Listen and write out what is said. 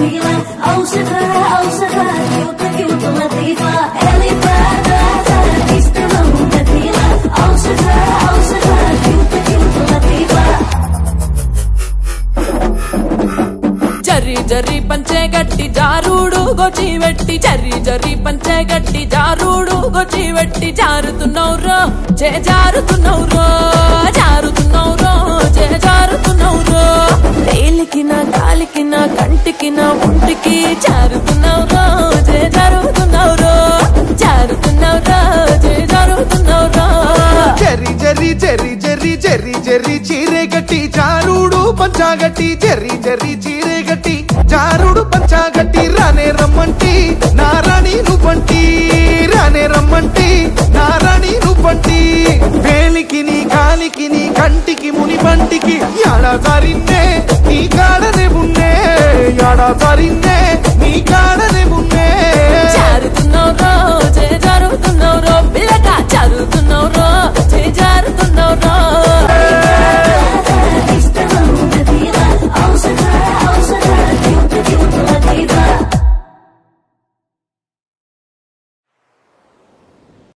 جميلة أوصفها أوصفها كيوت كيوت لطيفة اللي فاتت تستمر مثيلة أوصفها أوصفها كيوت كيوت لطيفة జర్రి జర్రి పంచే గట్టి జారుడు గొచ్చి వెట్టి జర్రి జర్రి పంచే గట్టి జారుడు గొచ్చి వెట్టి జారుతున్నావురో చే జారుతున్నావురో జారుతున్నావురో చే జారుతున్నావురో వేలికి నా కాలికి నా కంటికి నా ఒంటికి జారుతున్నావురో చే జారుతున్నావురో జారుతున్నావురో చే జారుతున్నావురో చెర్రి చెర్రి చెర్రి చెర్రి చెర్రి చెర్రి చీరే గట్టి జారుడు పంచాగట్టి చెర్రి చెర్రి చీరే గట్టి జారుడు పంచాగట్టి రానే రమ్మంటి నారాణి నువ్వంటి రానే రమ్మంటి నారాణి నువ్వంటి వేలికి నీ కాలికి నీ కంటికి ముని పంటికి యాడా సారిన్నే నీ కాడనే ఉన్నే యాడా సారిన్నే